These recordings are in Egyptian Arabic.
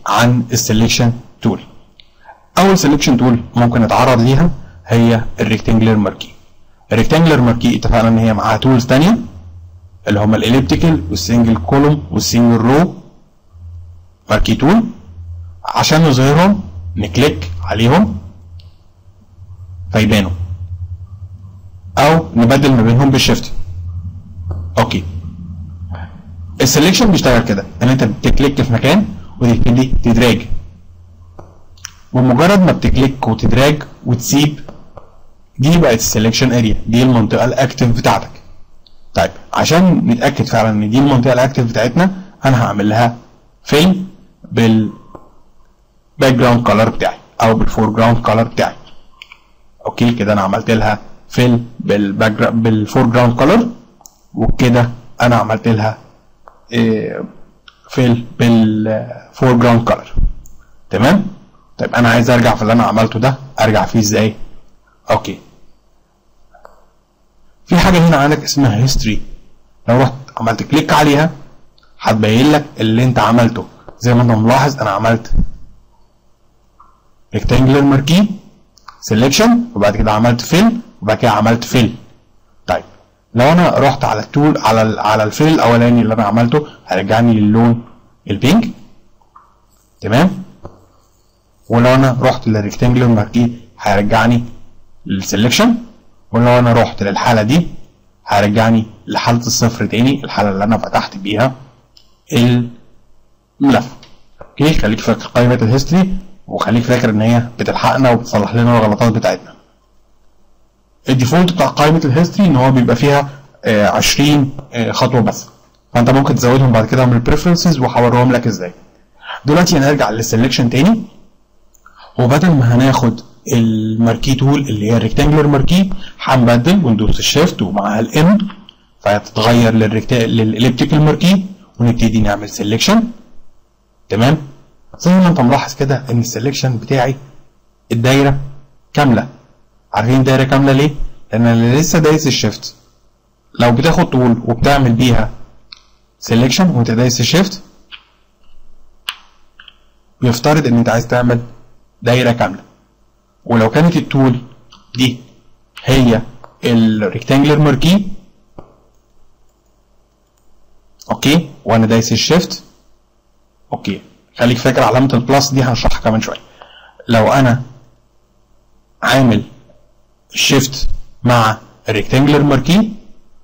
عن السلكشن تول اول سلكشن تول ممكن نتعرض ليها هي الريكتانجلر ماركي الريكتانجلر ماركي اتفقنا ان هي معاها تولز تانية اللي هم الاليبتيكال والسنجل كولوم والسنجل رو ماركي تول عشان نظهرهم نكليك عليهم فيبانوا او نبدل ما بينهم بالشيفت اوكي السلكشن بيشتغل كده ان انت بتكليك في مكان وتبتدي تدراج بمجرد ما بتكليك وتدراج وتسيب دي بقت السلكشن اريا دي المنطقه الاكتف بتاعتك طيب عشان نتاكد فعلا ان دي المنطقه الاكتف بتاعتنا انا هعمل لها فيل بال باك جراوند كلر بتاعي او بالفور جراوند كلر بتاعي اوكي كده انا عملت لها فيل بالباك بالفور جراوند كلر وكده انا عملت لها فيل بالفور جراوند كلر تمام طيب انا عايز ارجع في اللي انا عملته ده ارجع فيه ازاي اوكي في حاجه هنا عندك اسمها هيستوري لو رحت عملت كليك عليها هتبين لك اللي انت عملته زي ما انت ملاحظ انا عملت ريكتانجلر ماركي سيلكشن وبعد كده عملت فيل وبعد كده عملت فيل طيب لو انا رحت على التول على ال على الفيل الاولاني اللي انا عملته هيرجعني للون البينك تمام ولو انا رحت للريكتانجلر ماركي هيرجعني للسلكشن ولو انا رحت للحاله دي هيرجعني لحاله الصفر تاني الحاله اللي انا فتحت بيها الملف اوكي خليك فاكر قائمه الهيستوري وخليك فاكر ان هي بتلحقنا وبتصلح لنا الغلطات بتاعتنا الديفولت بتاع قائمه الهيستوري ان هو بيبقى فيها آه 20 آه خطوه بس فانت ممكن تزودهم بعد كده من البريفرنسز وهوريهم لك ازاي دلوقتي هنرجع للسلكشن تاني وبدل ما هناخد الماركي تول اللي هي الريكتانجلر ماركي هنبدل وندوس الشيفت ومعاها الام فهتتغير للاليبتيكال ماركي ونبتدي نعمل سيلكشن تمام زي ما انت ملاحظ كده ان السيلكشن بتاعي الدايره كامله عارفين الدايره كامله ليه؟ لان انا لسه دايس الشيفت لو بتاخد تول وبتعمل بيها سيلكشن وانت دايس الشيفت بيفترض ان انت عايز تعمل دايره كامله ولو كانت التول دي هي الريكتانجلر ماركي اوكي وانا دايس الشيفت اوكي خليك فاكر علامه البلس دي هنشرحها كمان شويه لو انا عامل الشيفت مع الريكتانجلر ماركي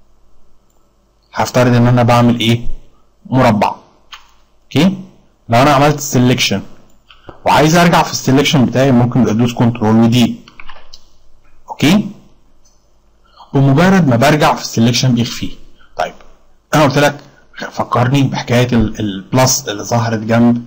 هفترض ان انا بعمل ايه مربع اوكي لو انا عملت سيلكشن وعايز ارجع في السلكشن بتاعي ممكن ادوس كنترول ودي اوكي بمجرد ما برجع في السلكشن بيخفيه طيب انا قلت لك فكرني بحكايه البلس اللي ظهرت جنب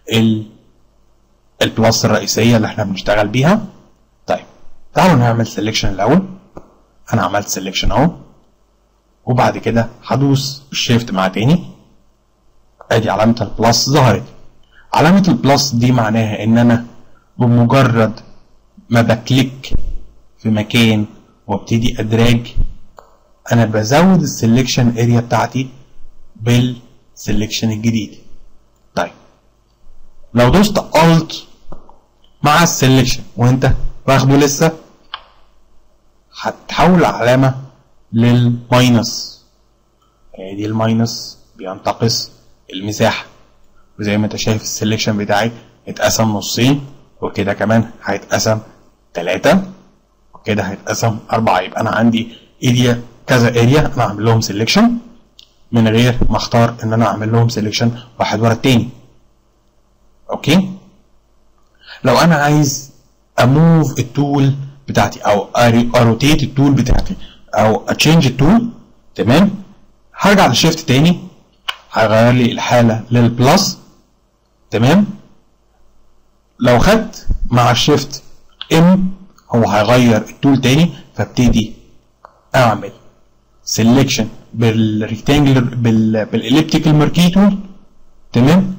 البلس الرئيسيه اللي احنا بنشتغل بيها طيب تعالوا نعمل سلكشن الاول انا عملت سلكشن اهو وبعد كده هدوس الشيفت مع تاني ادي علامه البلس ظهرت علامة البلس دي معناها ان انا بمجرد ما بكليك في مكان وابتدي ادراج انا بزود السلكشن اريا بتاعتي بالسلكشن الجديد طيب لو دوست الت مع السلكشن وانت واخده لسه هتحول العلامة للماينس هي دي الماينس بينتقص المساحة وزي ما انت شايف السلكشن بتاعي اتقسم نصين وكده كمان هيتقسم ثلاثة وكده هيتقسم أربعة يبقى أنا عندي اريا كذا اريا أنا أعمل لهم سلكشن من غير ما أختار إن أنا أعمل لهم سلكشن واحد ورا التاني أوكي لو أنا عايز أموف التول بتاعتي أو أروتيت التول بتاعتي أو أتشينج التول تمام هرجع للشيفت تاني هيغير لي الحالة للبلس تمام لو خدت مع الشيفت ام هو هيغير التول تاني فابتدي اعمل سيلكشن بالريكتانجلر بال بالاليبتيكال ماركي تول تمام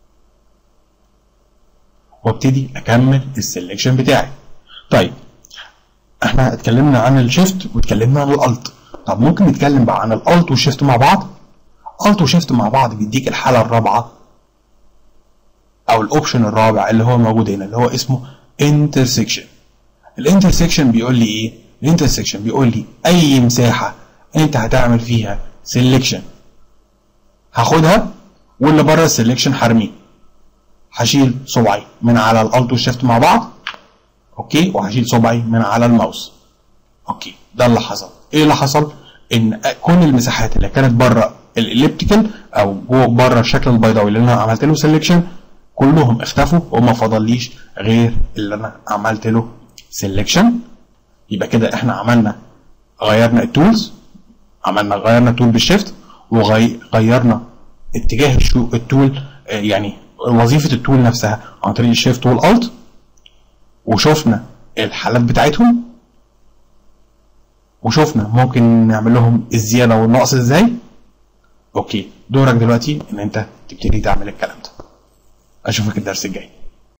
وابتدي اكمل السيلكشن بتاعي طيب احنا اتكلمنا عن الشيفت واتكلمنا عن الالت طب ممكن نتكلم بقى عن الالت والشيفت مع بعض الت وشيفت مع بعض بيديك الحاله الرابعه او الاوبشن الرابع اللي هو موجود هنا اللي هو اسمه انترسكشن الانترسكشن بيقول لي ايه الانترسكشن بيقول لي اي مساحه انت هتعمل فيها سيلكشن هاخدها واللي بره السيلكشن هرميه هشيل صبعي من على الالت والشيفت مع بعض اوكي وهشيل صبعي من على الماوس اوكي ده اللي حصل ايه اللي حصل ان كل المساحات اللي كانت بره الاليبتيكال او جوه بره الشكل البيضاوي اللي انا عملت له سيلكشن كلهم اختفوا وما فضليش غير اللي انا عملت له سيلكشن يبقى كده احنا عملنا غيرنا التولز عملنا غيرنا التول بالشيفت وغيرنا اتجاه الشو التول آه، يعني وظيفه التول نفسها عن طريق الشيفت والالت وشفنا الحالات بتاعتهم وشفنا ممكن نعمل لهم الزياده والنقص ازاي اوكي دورك دلوقتي ان انت تبتدي تعمل الكلام ده اشوفك الدرس الجاي